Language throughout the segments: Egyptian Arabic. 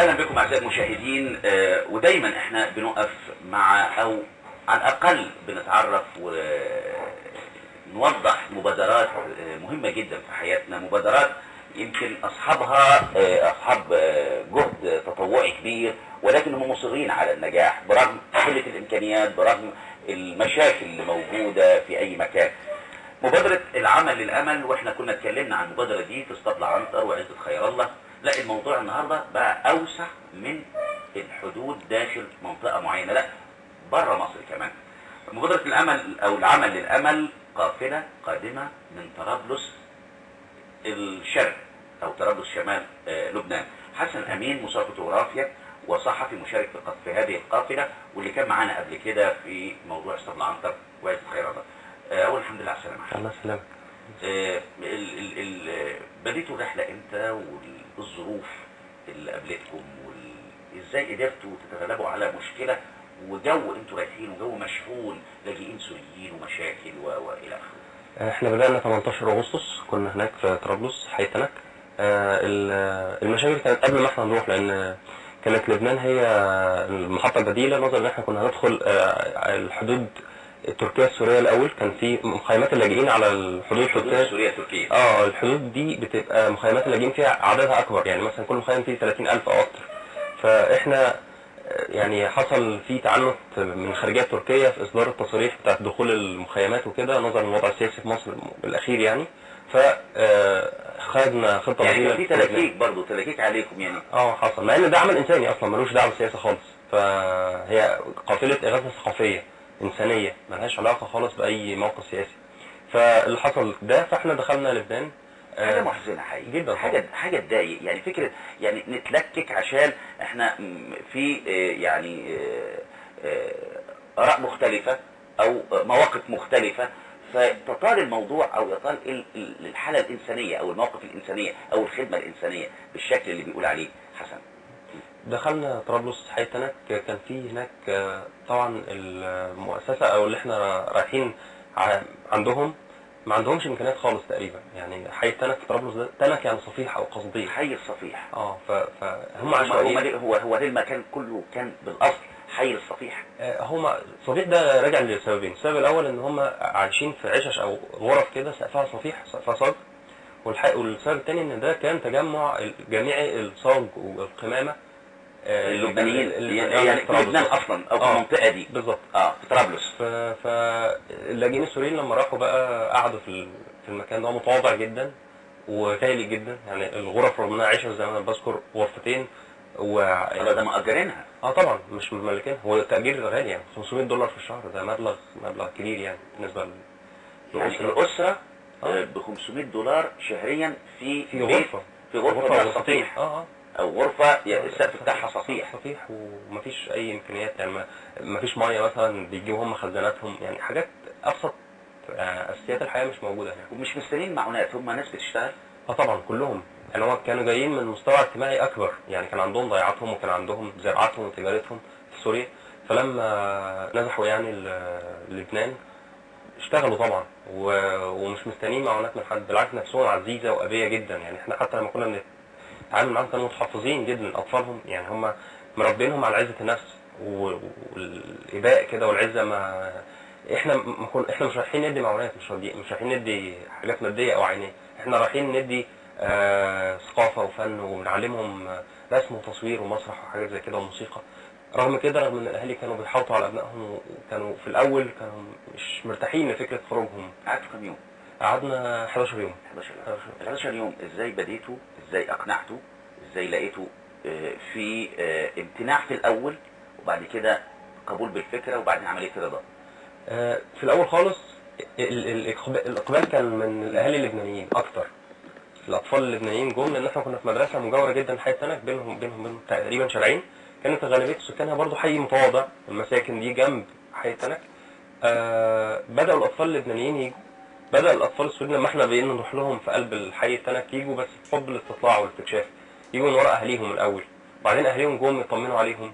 اهلا بكم اعزائي المشاهدين آه، ودايما احنا بنقف مع او على الاقل بنتعرف ونوضح مبادرات آه، مهمه جدا في حياتنا مبادرات يمكن اصحابها آه، اصحاب آه، جهد تطوعي كبير ولكن هم مصرين على النجاح برغم قله الامكانيات برغم المشاكل اللي موجوده في اي مكان مبادرة العمل للأمل واحنا كنا اتكلمنا عن المبادرة دي في اسطبل عنتر وعزة خير الله لا الموضوع النهاردة بقى أوسع من الحدود داخل منطقة معينة لا بره مصر كمان مبادرة الأمل أو العمل للأمل قافلة قادمة من طرابلس الشرق أو طرابلس شمال آه، لبنان حسن أمين مصاب فوتوغرافيا وصحفي مشارك في قط- في هذه القافلة واللي كان معانا قبل كده في موضوع اسطبل عنتر وعزة خير الله آه، أول الحمد لله على السلامة الله يسلمك آه، ال- ال- ال- آه، بديتوا الرحلة امتى والظروف اللي قابلتكم وازاي قدرتوا تتغلبوا على مشكلة وجو انتوا رايحين وجو مشحون لاجئين سوريين ومشاكل و- والى اخره. احنا بدأنا 18 اغسطس كنا هناك في طرابلس حي تنك آه، ال- المشاكل كانت قبل ما احنا نروح لان كانت لبنان هي المحطة البديلة نظرا ان احنا كنا هندخل آه، الحدود التركية السورية الاول كان في مخيمات اللاجئين على الحدود حدود التركية سوريا تركيا اه الحدود دي بتبقى مخيمات اللاجئين فيها عددها اكبر يعني مثلا كل مخيم فيه 30000 او اكتر فاحنا آه، يعني حصل في تعنت من الخارجيه التركيه في اصدار التصاريح بتاعت دخول المخيمات وكده نظرا للوضع السياسي في مصر الاخير يعني ف آه، خدنا خطه يعني بديله كان في للبنان. تلاكيك برضه تلاكيك عليكم يعني اه حصل مع ان ده عمل انساني اصلا ملوش دعوه بالسياسه خالص فهي قافله اغاثه ثقافيه انسانيه ملهاش علاقه خالص باي موقف سياسي فاللي حصل ده فاحنا دخلنا لبنان حاجة آه، محزنة حقيقي جدا حاجة طبعا. حاجة تضايق يعني فكرة يعني نتلكك عشان احنا م- في آه، يعني آه، آه، آراء مختلفة أو آه، مواقف مختلفة فتطال الموضوع أو يطال ال- ال- الحالة الإنسانية أو المواقف الإنسانية أو الخدمة الإنسانية بالشكل اللي بيقول عليه حسن دخلنا طرابلس حي تنك كان في هناك آه، طبعا المؤسسة او اللي احنا رايحين ع- عندهم ما عندهمش امكانيات خالص تقريبا يعني حي تنك في طرابلس ده تنك يعني صفيح او قصدير حي الصفيح اه ف- فهم هم هم عشوائيين ليه- هو هو ليه المكان كله كان بالأصل حي الصفيح آه، هم صفيح ده راجع لسببين السبب الاول ان هم عايشين في عشش او غرف كده سقفها صفيح سقفها صاج والح- والسبب الثاني ان ده كان تجمع جميعي الصاج والقمامه آه، اللبنانيين اللي- يعني يعني في طرابلس. لبنان أصلا أو في آه. المنطقة دي بالظبط اه في طرابلس ف... فاللاجئين السوريين لما راحوا بقى قعدوا في ال- في المكان ده متواضع جدا وغالي جدا يعني الغرف رغم انها عشر زي ما انا بذكر غرفتين و ولا ده مأجرينها اه طبعا مش مملكينها هو التأجير غالي يعني 500 دولار في الشهر ده مبلغ مبلغ كبير يعني بالنسبة ل يعني الأسرة ب 500 دولار شهريا في في بيت- غرفة في غرفة غرفة بتاع وغرفتين. سطيح اه اه أو غرفة يعني السقف بتاعها سطيح سطيح ومفيش أي إمكانيات يعني ما- مفيش مية مثلا بيجيبوا هم خزاناتهم يعني حاجات أبسط آه، أساسيات الحياة مش موجودة هناك ومش مستنيين معونات هم ناس بتشتغل اه طبعا كلهم يعني هو كانوا جايين من مستوى اجتماعي اكبر يعني كان عندهم ضيعاتهم وكان عندهم زراعتهم وتجارتهم في سوريا فلما نزحوا يعني ل- لبنان اشتغلوا طبعا و- ومش مستنيين معونات من حد بالعكس نفسهم عزيزه وابيه جدا يعني احنا حتى لما كنا بنتعامل معاهم كانوا متحفظين جدا اطفالهم يعني هم مربينهم على عزه النفس و- والاباء كده والعزه ما احنا ما كن... احنا مش رايحين ندي معونات مش راضي... مش رايحين ندي حاجات ماديه او عينيه احنا رايحين ندي آه ثقافه وفن وبنعلمهم آه، رسم وتصوير ومسرح وحاجات زي كده وموسيقى رغم كده رغم ان الاهالي كانوا بيحاطوا على ابنائهم وكانوا في الاول كانوا مش مرتاحين لفكره خروجهم قعدتوا كام يوم؟ قعدنا 11 يوم 11 يوم 11 ال 11 يوم ازاي بديتوا؟ ازاي اقنعتوا؟ ازاي لقيتوا آه، في آه، امتناع في الأول وبعد كده قبول بالفكرة وبعدين عملية رضا آه، في الاول خالص ال- ال- الإقبال- الاقبال كان من الاهالي اللبنانيين اكتر الاطفال اللبنانيين جم لان احنا كنا في مدرسه مجاوره جدا حي تنك بينهم بينهم بينهم تقريبا شارعين كانت غالبيه سكانها برضو حي متواضع المساكن دي جنب حي تنك آه بداوا الاطفال اللبنانيين يجوا بدا الاطفال السوريين لما احنا بقينا نروح لهم في قلب الحي تنك يجوا بس بحب الاستطلاع والاستكشاف يجوا من ورا اهاليهم الاول وبعدين اهاليهم جم يطمنوا عليهم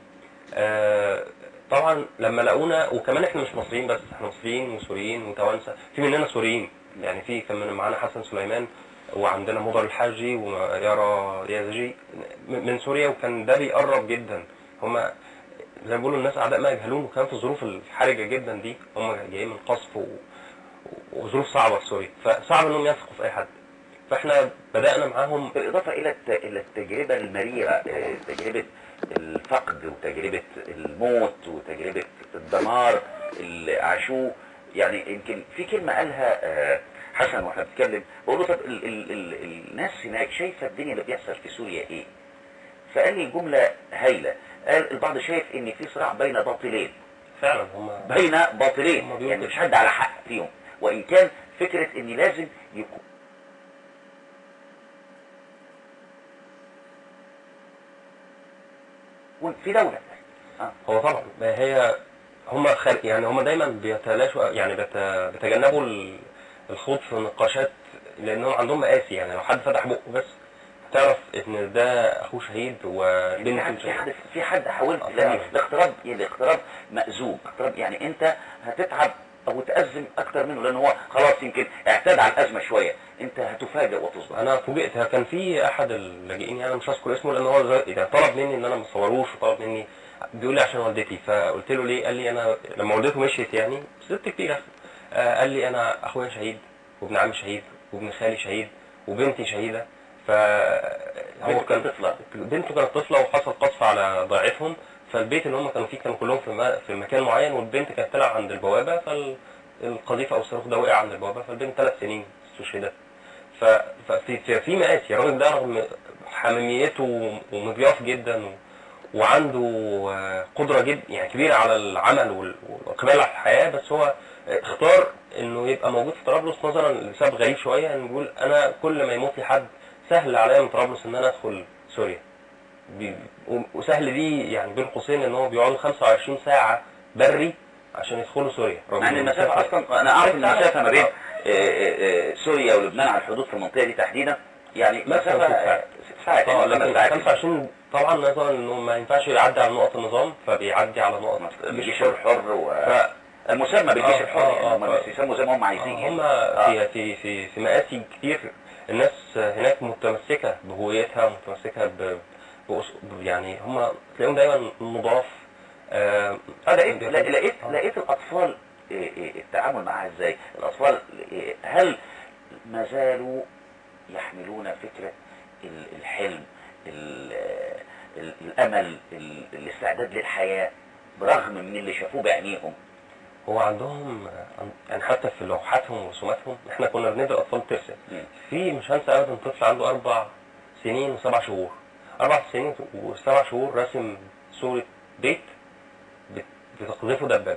آه طبعا لما لقونا وكمان احنا مش مصريين بس احنا مصريين وسوريين وتوانسه في مننا سوريين يعني في كان من معانا حسن سليمان وعندنا مضر الحاجي ويارا يازجي م- من سوريا وكان ده بيقرب جدا هما زي ما بيقولوا الناس اعداء ما يجهلون وكان في الظروف الحرجه جدا دي هم جايين من قصف و... وظروف صعبه في سوريا فصعب انهم يثقوا في اي حد فاحنا بدانا معاهم بالإضافة إلى الت- إلى التجربة المريرة آه، تجربة الفقد وتجربة الموت وتجربة الدمار اللي عاشوه يعني يمكن في كلمة قالها آه، حسن واحنا بنتكلم بقول له طب ال ال ال الناس هناك شايفة الدنيا اللي بيحصل في سوريا إيه؟ فقال لي جملة هايلة قال البعض شايف إن في صراع بين باطلين فعلا هم بين باطلين هم بيقولوا يعني كده. مش حد على حق فيهم وإن كان فكرة إن لازم يكون في دولة آه. هو طبعا ما هي هم خل... يعني هم دايما بيتلاشوا يعني بيت... بيتجنبوا ال- الخوض في نقاشات لانهم عندهم مقاسي يعني لو حد فتح بقه بس تعرف ان ده اخوه شهيد في وبنته حد في شهيد حد في حد حاولت آه، لان فعلا. الاقتراب الاقتراب مأزوم اقتراب يعني انت هتتعب او تأزم اكتر منه لان هو خلاص يمكن اعتاد على الازمه شويه انت هتفاجئ وتصبح انا فوجئت كان في احد اللاجئين يعني مش هذكر اسمه لان هو زي- يعني طلب مني ان انا ما اصوروش وطلب مني بيقول لي عشان والدتي فقلت له ليه قال لي انا لما والدته مشيت يعني ست كتير آه، قال لي انا اخويا شهيد وابن عمي شهيد وابن خالي شهيد وبنتي شهيده ف هو بنته كان كانت طفلة. بنته كانت طفله وحصل قصف على ضيعتهم فالبيت اللي هم كانوا فيه كانوا كلهم في م- في مكان معين والبنت كانت تلعب عند البوابه فالقذيفه او الصاروخ ده وقع عند البوابه فالبنت ثلاث سنين استشهدت ف- ففي في, في مقاسي الراجل ده رغم حميميته ومضياف جدا و- وعنده آه، قدرة جد يعني كبيرة على العمل وال- والإقبال على الحياة بس هو آه، اختار إنه يبقى موجود في طرابلس نظرا لسبب غريب شوية إنه بيقول أنا كل ما يموت لي حد سهل عليا من طرابلس إن أنا أدخل سوريا بي- و- وسهل دي يعني بين قوسين إن هو بيقعدوا 25 ساعة بري عشان يدخلوا سوريا رغم مع ان إن المسافه اصلا انا اعرف ان المسافه ما بين آه. آه، آه، آه، سوريا ولبنان على الحدود في المنطقه دي تحديدا يعني مثلاً مسافه ست ساعات. ست ساعات اه يعني خمس لكن ساعات 25 طبعا نظرا انه ما ينفعش يعدي على نقط النظام فبيعدي على نقط الجيش الحر و... ف... المسمى بالجيش آه، الحر آه، يعني آه، هم ف- بيسموا زي ما هم عايزين يعني هم آه. في في في في مآسي كتير الناس هناك متمسكه بهويتها متمسكه ب بأس- يعني هم تلاقيهم دايما مضاف آه اه لقيت لا- لقيت آه. لقيت الاطفال إيه، إيه، التعامل معها ازاي الاطفال إيه، هل ما زالوا يحملون فكره ال- الحلم ال- ال- الامل ال- الاستعداد للحياه برغم من اللي شافوه بعينيهم هو عندهم آه، يعني حتى في لوحاتهم ورسوماتهم احنا كنا بندي الاطفال ترسم مم. في مش هنسى ابدا طفل عنده اربع سنين وسبع شهور اربع سنين وسبع شهور راسم صورة بيت بت- بتقذفه دبابة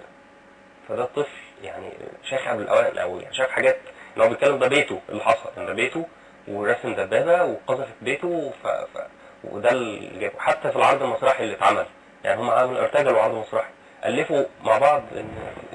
فده الطفل يعني شاخع بالاوائل قوي يعني شاف حاجات ان هو بيتكلم ده بيته اللي حصل ان ده بيته وراسم دبابة وقذفت بيته ف... ف... وده اللي جابه حتى في العرض المسرحي اللي اتعمل يعني هم عملوا ارتجلوا عرض مسرحي الفوا مع بعض ان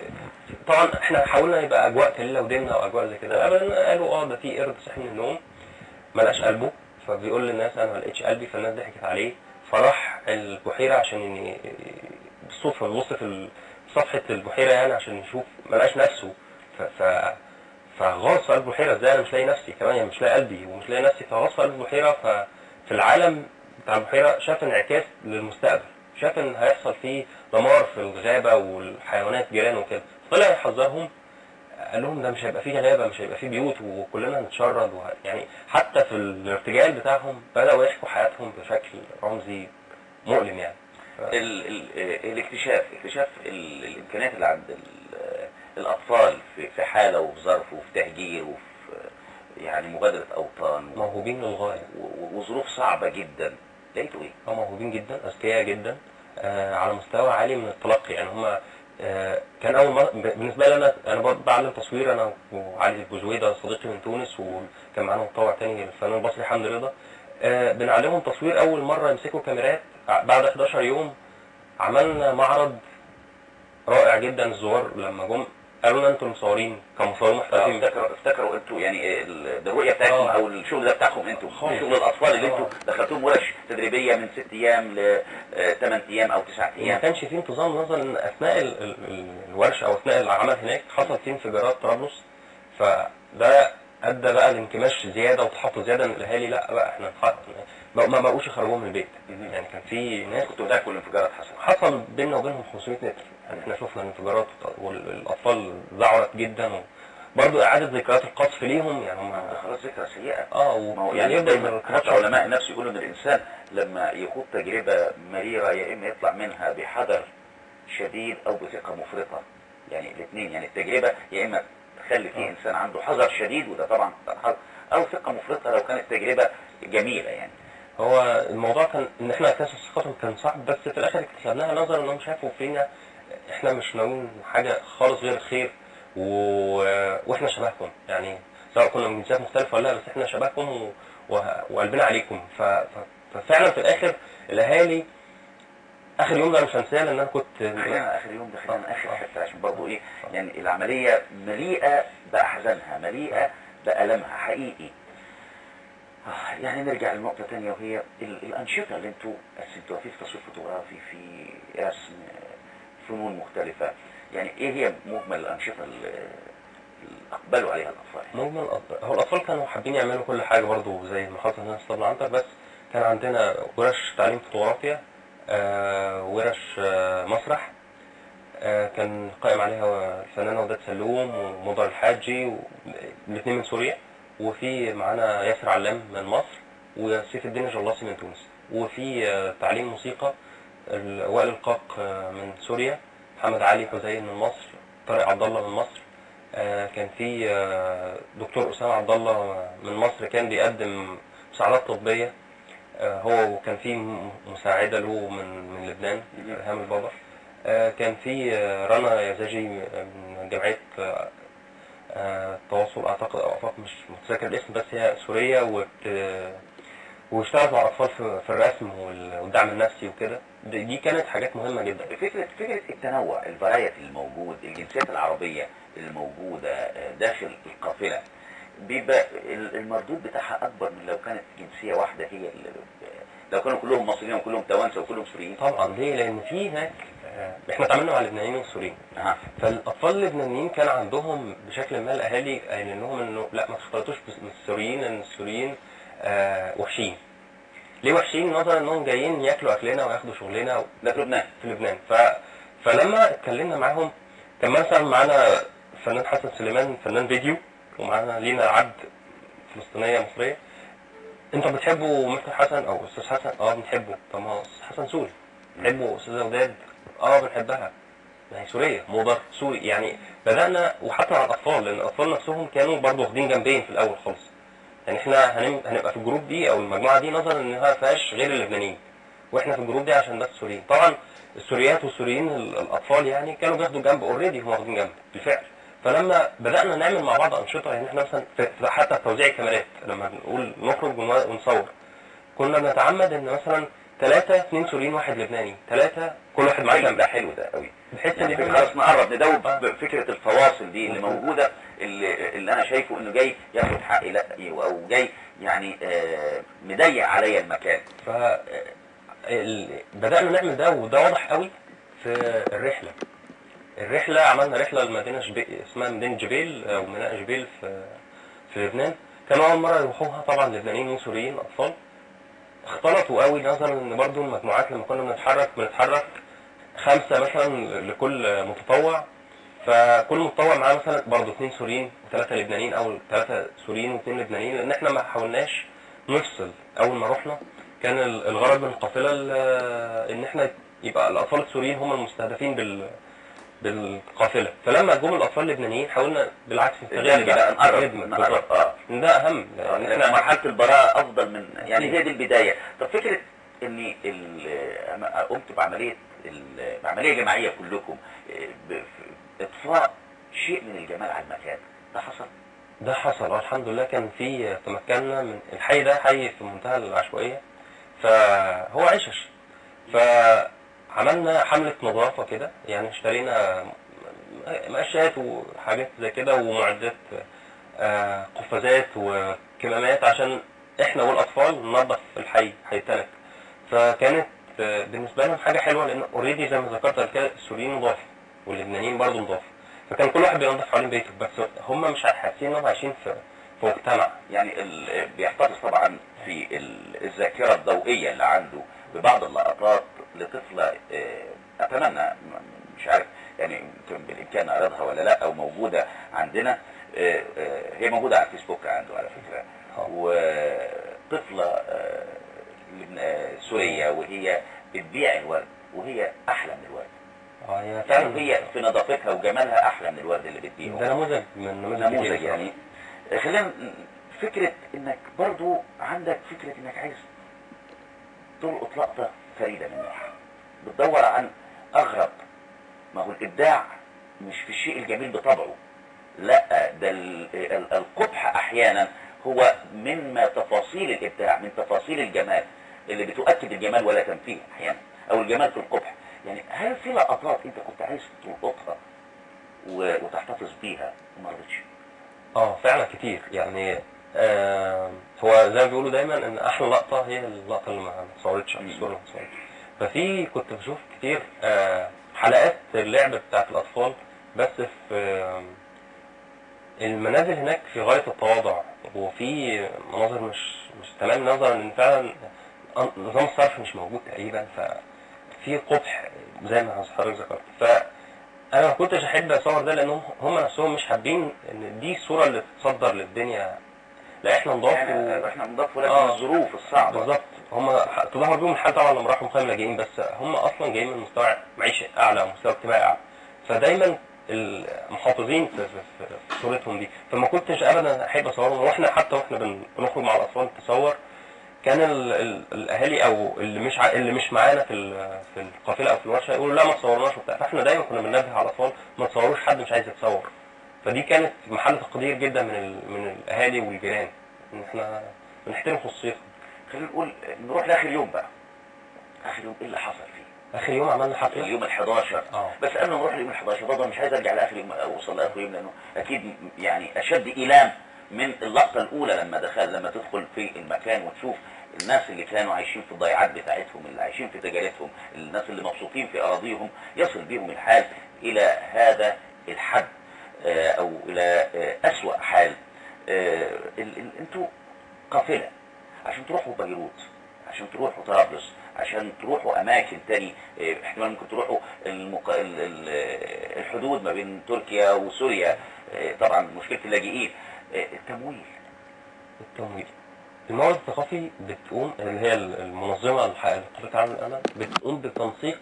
طبعا احنا حاولنا يبقى اجواء كليله وديننا او اجواء زي كده ابدا قالوا اه ده في قرد صحي من النوم ما لقاش قلبه فبيقول للناس انا ما لقيتش قلبي فالناس ضحكت عليه فراح البحيره عشان ي- بالصدفه بيبص في ال- صفحه البحيره يعني عشان يشوف ما لقاش نفسه ف, ف فغاص في قلب البحيره ازاي انا مش لاقي نفسي كمان يعني مش لاقي قلبي ومش لاقي نفسي فغاص في قلب البحيره ففي العالم بتاع البحيره شاف انعكاس للمستقبل شاف ان هيحصل فيه دمار في الغابه والحيوانات جيرانه وكده طلع يحذرهم قال لهم ده مش هيبقى فيه غلابه مش هيبقى فيه بيوت وكلنا هنتشرد وه... يعني حتى في الارتجال بتاعهم بداوا يحكوا حياتهم بشكل رمزي مؤلم يعني ال ال الاكتشاف اكتشاف ال الامكانيات اللي عند ال- الاطفال في في حاله وفي ظرف وفي تهجير وفي يعني مبادره اوطان و- موهوبين للغايه و- وظروف صعبه جدا لقيتوا ايه؟ هم موهوبين جدا اذكياء جدا آه على مستوى عالي من التلقي يعني هم آه كان اول مرة ب- بالنسبه لي انا انا ب- بعلم تصوير انا وعلي البوزويده صديقي من تونس وكان معانا متطوع تاني الفنان المصري حمدي رضا آه بنعلمهم تصوير اول مره يمسكوا كاميرات بعد 11 يوم عملنا معرض رائع جدا الزوار لما جم قالوا لنا انتوا المصورين كمصورين آه، محترفين افتكروا افتكروا انتوا يعني ال- الرؤيه بتاعتكم آه. او الشغل ده بتاعكم انتوا خالص. شغل الاطفال اللي آه. انتوا دخلتوهم ورش تدريبيه من ست ايام ل 8 ايام او 9 ما ايام كانش فيه انتظام نظرا ان اثناء ال- ال- ال- الورشه او اثناء العمل هناك حصل فيه انفجارات طرابلس فده ادى بقى لانكماش زياده وتحفظ زياده من الاهالي لا بقى احنا نح- بقوا- ما بقوش يخرجوهم من البيت مهم. يعني كان في ناس كنتوا بتاكلوا الانفجارات حسن حصل بيننا وبينهم 500 متر يعني احنا شفنا الانفجارات والاطفال ذعرت جدا وبرضه اعاده ذكريات القصف ليهم يعني هم ده خلاص ذكرى سيئة اه ما هو و- يعني يبدا من حتى علماء النفس يقولوا ان الانسان لما يخوض تجربه مريره يا اما يطلع منها بحذر شديد او بثقه مفرطه يعني الاثنين يعني التجربه يا اما تخلي فيه انسان عنده حذر شديد وده طبعا حذر او ثقه مفرطه لو كانت تجربه جميله يعني هو الموضوع كان ان احنا نكتسب ثقتهم كان صعب بس في الاخر اكتسبناها نظرا انهم شافوا فينا احنا مش ناويين حاجه خالص غير الخير و... واحنا شبهكم يعني سواء كنا من جنسيات مختلفه ولا لا بس احنا شبهكم و... و... وقلبنا عليكم ف... ف... ففعلا في الاخر الاهالي اخر يوم ده مش هنساه لان انا كنت خلينا اخر يوم ده خلينا اخر حته عشان برضه ايه يعني العمليه مليئه باحزانها مليئه بالمها حقيقي آه، يعني نرجع لنقطة تانية وهي ال- الأنشطة اللي انتوا قسمتوها في تصوير فوتوغرافي في رسم آه، فنون مختلفة يعني ايه هي مجمل الأنشطة اللي اللي أقبلوا عليها الأطفال؟ مجمل الأطفال هو الأطفال كانوا حابين يعملوا كل حاجة برضو زي ما حصل هنا في اسطبل عنتر بس كان عندنا ورش تعليم فوتوغرافيا آه ورش آه مسرح آه كان قائم عليها الفنانة وداد سلوم ومضر الحاجي الاثنين من سوريا وفي معانا ياسر علام من مصر وسيف الدين الجلاصي من تونس وفي آه تعليم موسيقى ال- وائل القاق آه من سوريا محمد علي حسين من مصر طارق عبد الله من مصر آه، كان في آه، دكتور اسامه عبد الله من مصر كان بيقدم مساعدات طبيه آه، هو وكان في م- مساعده له من من لبنان ريهام البابا آه، كان في آه، رنا يزاجي من جمعيه آه، آه، التواصل اعتقد او افاق مش متذكر الاسم بس هي سوريه وبت- واشتغلت مع الاطفال في في الرسم وال- والدعم النفسي وكده دي دي كانت حاجات مهمه جدا فكرة فكرة التنوع الفرايتي الموجود الجنسيات العربية الموجودة آه، داخل القافلة بيبقى ال- المردود بتاعها أكبر من لو كانت جنسية واحدة هي اللي لو كانوا كلهم مصريين وكلهم توانسة وكلهم سوريين طبعا ليه لان في هناك آه، احنا اتعاملنا مع اللبنانيين والسوريين أها فالاطفال اللبنانيين كان عندهم بشكل ما الاهالي قايلين لهم انه لا ما تختلطوش بس- من السوريين لان السوريين آه وحشين ليه وحشين نظرا انهم جايين ياكلوا اكلنا وياخدوا شغلنا ده في لبنان في لبنان ف... فلما اتكلمنا معاهم كان مثلا معانا الفنان حسن سليمان فنان فيديو ومعانا لينا عبد فلسطينيه مصريه انتوا بتحبوا مستر حسن او استاذ حسن اه بنحبه طب ما هو استاذ حسن سوري بتحبوا استاذه وداد اه بنحبها ما هي سوريه مضر سوري يعني بدانا وحتى مع الاطفال لان الاطفال نفسهم كانوا برضه واخدين جنبين في الاول خالص يعني احنا هنم... هنبقى في الجروب دي او المجموعه دي نظرا انها ما فيهاش غير اللبنانيين واحنا في الجروب دي عشان بس سوريين طبعا السوريات والسوريين ال- الاطفال يعني كانوا بياخدوا جنب اوريدي هم واخدين جنب بالفعل فلما بدانا نعمل مع بعض انشطه يعني احنا مثلا في في حتى في توزيع الكاميرات لما نقول نخرج ون- ونصور كنا بنتعمد ان مثلا ثلاثة اثنين سوريين واحد لبناني ثلاثة كل واحد معاه حلو جنب ده حلو ده قوي بحيث يعني ان فكرة خلاص نقرب ندوب آه. بفكرة الفواصل دي اللي موجودة اللي, اللي أنا شايفه إنه جاي ياخد حقي لا أو جاي يعني آه، مضيق عليا المكان ف ال- بدأنا نعمل ده وده واضح قوي في الرحلة الرحلة عملنا رحلة لمدينة جبيل اسمها مدينة جبيل أو ميناء جبيل في في لبنان كانوا أول مرة يروحوها طبعا لبنانيين وسوريين أطفال اختلطوا قوي نظرا إن برضو المجموعات لما كنا بنتحرك بنتحرك خمسة مثلا لكل متطوع فكل متطوع معاه مثلا برضه اثنين سوريين وثلاثة لبنانيين أو ثلاثة سوريين واثنين لبنانيين لأن احنا ما حاولناش نفصل أول ما رحنا كان ال- الغرض من القافلة ال- إن احنا يبقى الأطفال السوريين هم المستهدفين بال بالقافلة فلما جم الأطفال اللبنانيين حاولنا بالعكس نستغل نرجع بقى نقرب الخدمة. نقرب اه ده أهم آه، لأن لأن احنا مرحلة البراءة أفضل من يعني هي دي البداية طب فكرة إن ال- أما قمت بعملية ال- بعملية جماعية كلكم آه، ب- في إطفاء شيء من الجمال على المكان ده حصل؟ ده حصل آه، الحمد لله كان في تمكنا من الحي ده حي في منتهى العشوائية فهو عشش فعملنا حملة نظافة كده يعني اشترينا مقشات وحاجات زي كده ومعدات آه، قفازات وكمامات عشان احنا والاطفال ننظف الحي حي تلك فكانت آه، بالنسبه لهم حاجه حلوه لان اوريدي زي ما ذكرت قبل كده السوريين نضاف واللبنانيين برضه نضاف فكان كل واحد بينظف حوالين بيته بس هم مش حاسين انهم عايشين في في مجتمع يعني ال- بيحتفظ طبعا في ال- الذاكرة الضوئية اللي عنده ببعض اللقطات لطفلة آه، أتمنى م- مش عارف يعني يمكن بالإمكان أعرضها ولا لا أو موجودة عندنا آه، آه، هي موجودة على الفيسبوك عنده على فكرة آه. وطفلة آه، لبن- آه، سورية وهي بتبيع الورد وهي أحلى من الورد اه هي فعلا يعني هي في نظافتها وجمالها أحلى من الورد اللي بتبيعه ده نموذج من نموذج نموذج كتير يعني خلينا فكرة انك برضو عندك فكرة انك عايز تلقط لقطة فريدة من نوعها بتدور عن اغرب ما هو الابداع مش في الشيء الجميل بطبعه لا ده ال- ال- القبح احيانا هو مما تفاصيل الابداع من تفاصيل الجمال اللي بتؤكد الجمال ولا تنفيه احيانا او الجمال في القبح يعني هل في لقطات انت كنت عايز تلقطها و- وتحتفظ بيها وما رضيتش اه فعلا كتير يعني آه هو زي ما بيقولوا دايما ان احلى لقطه هي اللقطه اللي ما اتصورتش او مم. الصوره اللي ما اتصورتش ففي كنت بشوف كتير آه حلقات اللعب بتاعت الاطفال بس في آه المنازل هناك في غايه التواضع وفي مناظر مش مش تمام نظرا ان فعلا نظام الصرف مش موجود تقريبا ففي قبح زي ما حضرتك ذكرت ف انا ما كنتش احب اصور ده لانهم هم نفسهم مش حابين ان دي الصوره اللي تتصدر للدنيا لا احنا نضاف يعني و... احنا نضاف ولكن آه. الظروف الصعبة بالظبط هم ح- تظهر بيهم الحال طبعا لما راحوا مخيم لاجئين بس هم اصلا جايين من مستوى معيشي اعلى ومستوى اجتماعي اعلى فدايما المحافظين في, في, في صورتهم دي فما كنتش ابدا احب اصورهم واحنا حتى واحنا بن- بنخرج مع الاطفال نتصور كان ال ال الاهالي او اللي مش ع- اللي مش معانا في ال- في القافله او في الورشه يقولوا لا ما تصورناش وبتاع فاحنا دايما كنا بننبه على الاطفال ما تصوروش حد مش عايز يتصور فدي كانت محل تقدير جدا من ال من الاهالي والجيران ان احنا بنحترم خصوصيتهم خلينا نقول نروح لاخر يوم بقى اخر يوم ايه اللي حصل فيه اخر يوم عملنا حفله اليوم ال 11 اه بس قبل ما نروح ليوم ال 11 برضه مش عايز ارجع لاخر يوم او اوصل لاخر يوم لانه اكيد يعني اشد ايلام من اللقطه الاولى لما دخل لما تدخل في المكان وتشوف الناس اللي كانوا عايشين في الضيعات بتاعتهم اللي عايشين في تجارتهم الناس اللي مبسوطين في اراضيهم يصل بهم الحال الى هذا الحد آه، او الى آه، اسوأ حال آه، ال- ال- انتوا قافله عشان تروحوا بيروت عشان تروحوا طرابلس عشان تروحوا اماكن تاني آه، احتمال ممكن تروحوا المق... ال- ال- آه، الحدود ما بين تركيا وسوريا آه، طبعا مشكله اللاجئين آه، التمويل التمويل المواد الثقافي بتقوم اللي هي المنظمه الح- القطاع العام للامل بتقوم بتنسيق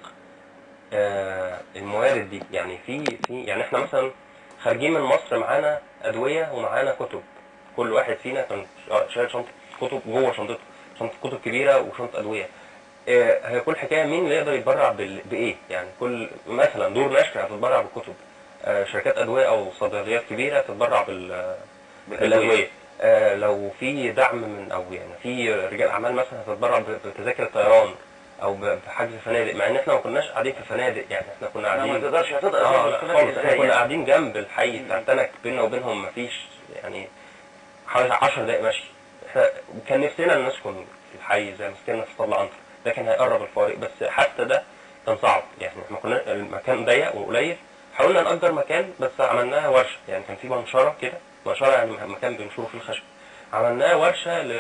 آه، الموارد دي يعني في في يعني احنا مثلا خارجين من مصر معانا ادويه ومعانا كتب كل واحد فينا كان شايل شنطه كتب جوه شنطته شنطه كتب كبيره وشنطه ادويه آه، هي كل حكايه مين اللي يقدر يتبرع بال- بايه يعني كل مثلا دور نشر هتتبرع بالكتب آه، شركات ادويه او صيدليات كبيره تتبرع بال بالادويه آه لو في دعم من او يعني في رجال اعمال مثلا هتتبرع ب- بتذاكر الطيران او ب- بحجز فنادق مع ان احنا ما كناش قاعدين في فنادق يعني احنا كنا ما قاعدين تقدرش هتقدر اه لا تقدر خالص احنا ازاي كنا يعني؟ قاعدين جنب الحي بتاع تنك بيننا وبينهم مفيش يعني حوالي 10 دقايق مشي احنا كان نفسنا الناس تكون في الحي زي ما سكننا في طلع عنتر لكن هيقرب الفوارق بس حتى ده كان صعب يعني احنا كنا المكان ضيق وقليل حاولنا نأجر مكان بس عملناها ورشة يعني كان في منشرة كده منشرة يعني مكان بينشروا فيه الخشب عملناها ورشة ل...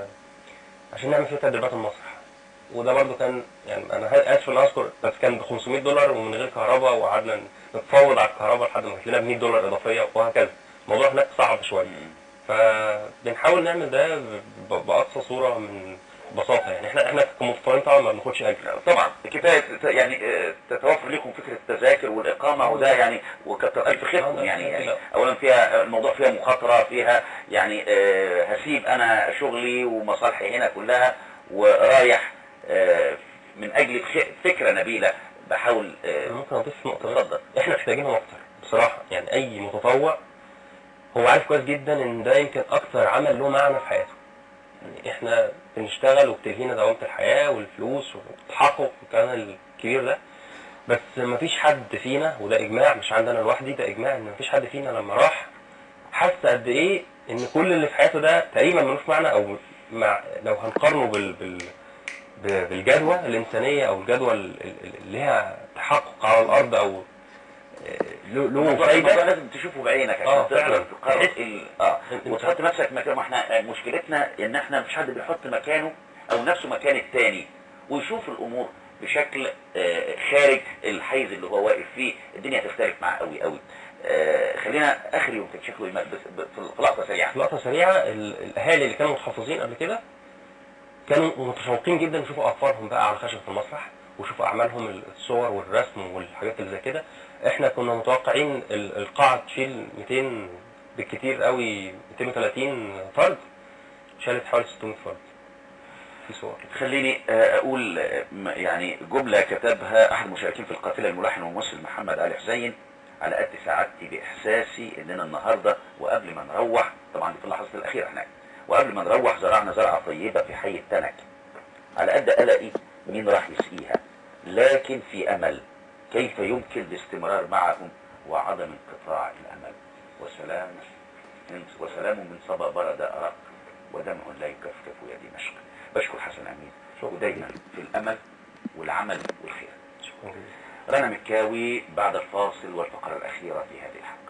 عشان نعمل فيها تدريبات المسرح وده برضو كان يعني انا اسف ان اذكر بس كان ب 500 دولار ومن غير كهرباء وقعدنا نتفاوض على الكهرباء لحد ما جت لنا ب 100 دولار اضافيه وهكذا الموضوع هناك صعب شويه مم. فبنحاول نعمل ده ب- باقصى صوره من بساطه يعني احنا احنا كمتطوعين طبعا ما بناخدش اجر طبعا كفايه ت- يعني آه، تتوفر لكم فكره التذاكر والاقامه وده يعني وكتر الف خيركم يعني يعني اولا فيها الموضوع فيها مخاطره فيها يعني آه، هسيب انا شغلي ومصالحي هنا كلها ورايح آه، من اجل خ- فكره نبيله بحاول أنا آه، ممكن اضيف نقطه بس اتفضل احنا محتاجينهم اكتر بصراحه يعني اي متطوع هو عارف كويس جدا ان ده يمكن اكتر عمل له معنى في حياته يعني احنا بنشتغل وبتلهينا دوامه الحياه والفلوس والتحقق والكلام الكبير ده بس مفيش حد فينا وده اجماع مش عندنا لوحدي ده اجماع ان مفيش حد فينا لما راح حس قد ايه ان كل اللي في حياته ده تقريبا ملوش معنى او مع لو هنقارنه بال, بال ب- بالجدوى الانسانيه او الجدوى ال- ال- اللي ليها تحقق على الارض او آه، له له الموضوع فايده الموضوع لازم تشوفه بعينك عشان آه، تقدر فعلا. تقرر تحس- ايه ال- اه انت- وتحط نفسك مكان ما احنا مشكلتنا ان احنا مفيش حد بيحط مكانه او نفسه مكان التاني ويشوف الامور بشكل آه، خارج الحيز اللي هو واقف فيه الدنيا هتختلف معاه قوي قوي آه، خلينا اخر يوم كان شكله يم- بس- ب- في لقطه سريعه في لقطه سريعه ال- الاهالي اللي كانوا متحفظين قبل كده كانوا متشوقين جدا يشوفوا اطفالهم بقى على خشبه المسرح ويشوفوا اعمالهم الصور والرسم والحاجات اللي زي كده احنا كنا متوقعين ال- القاعه تشيل 200 بالكتير قوي 230 فرد شالت حوالي 600 فرد في صور خليني آه، اقول آه، م- يعني جمله كتبها احد المشاركين في القافله الملحن والممثل محمد علي حسين على قد سعادتي باحساسي اننا النهارده وقبل ما نروح طبعا دي في اللحظه الاخيره هناك وقبل ما نروح زرعنا زرعه طيبه في حي التنك على قد قلقي مين راح يسقيها لكن في امل كيف يمكن الاستمرار معهم وعدم انقطاع الامل وسلام من وسلام من صبا برد ارق ودمع لا يكفكف يد مشق بشكر حسن امين ودايما في الامل والعمل والخير شكرا جزيلا رنا مكاوي بعد الفاصل والفقره الاخيره في هذه الحلقه